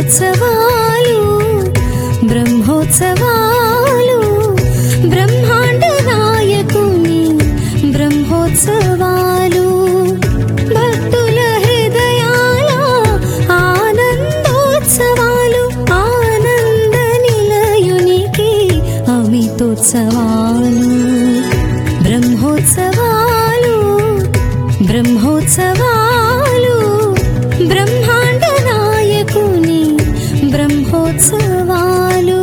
బ్రహ్మోత్సవాలు బ్రహ్మోత్సవాలు బ్రహ్మాండ నాయకుని బ్రహ్మోత్సవాలు భక్తుల హృదయాల ఆనందోత్సవాలు ఆనంద నిలయునికి అమితోత్సవాలు బ్రహ్మోత్సవాలు బ్రహ్మోత్సవాలు బ్రహ్మాండ నాయకుని బ్రహ్మోత్సవాలు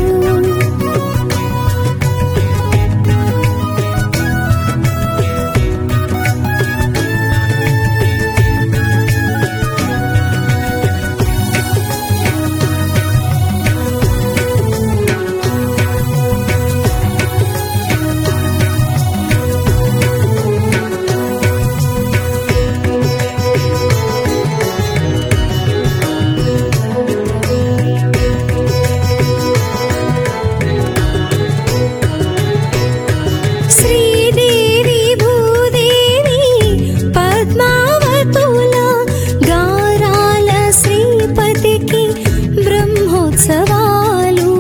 శ్రీదేవి భూదేవి పద్మావతుల గారాల శ్రీపతికి బ్రహ్మోత్సవాలు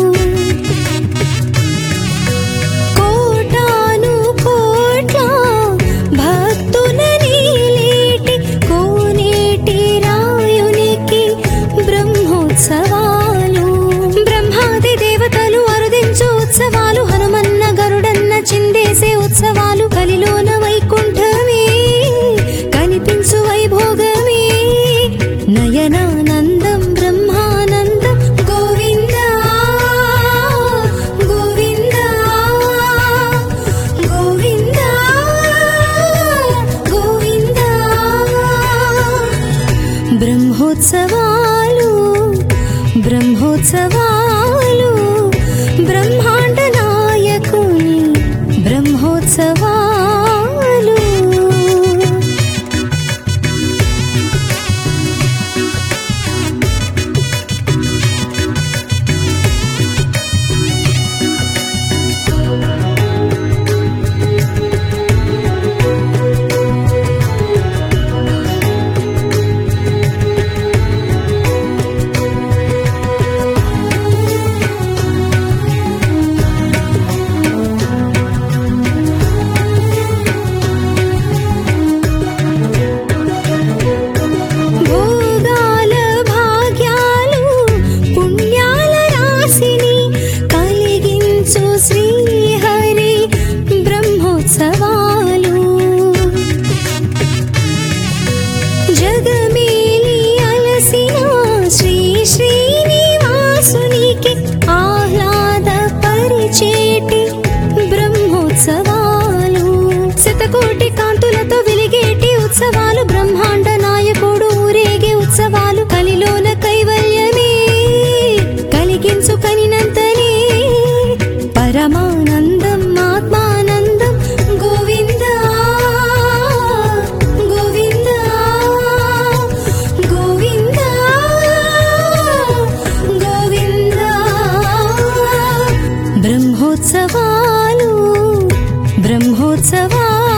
కోటాను కోట్ల భక్తుల నీలేటి కోనేటి రాయునికి బ్రహ్మోత్సవాలు బ్రహ్మాది దేవతలు అరుదించు ఉత్సవాలు హనుమన్న గరుడన్న చిందేసే ఉత్సవాలు కలిలోన వైకుంఠమే కనిపించు వైభోగమే నయనానందం బ్రహ్మానందం గోవింద గోవింద గోవింద గోవింద బ్రహ్మోత్సవాలు బ్రహ్మోత్సవాలు బ్రహ్మాండ నాయకుని బ్రహ్మోత్సవాలు భోగాల భాగ్యాలు పుణ్యాల రాశిని కలిగించు శ్రీహరి బ్రహ్మోత్సవాలు జగమేలి అలసిన శ్రీ శ్రీనివాసునికి ఆహ్లాద పరిచేటి బ్రహ్మోత్సవాలు శతకోటి కాంతులతో వెలిగేటి ఉత్సవాలు బ్రహ్మాండ నాయకుడు ఊరేగే ఉత్సవాలు కలిలోన కైవల్యమే కలిగించు కనినంతనే పరమానందం ఆత్మానందం గోవింద గోవింద గోవింద గోవింద బ్రహ్మోత్సవాలు బ్రహ్మోత్సవాలు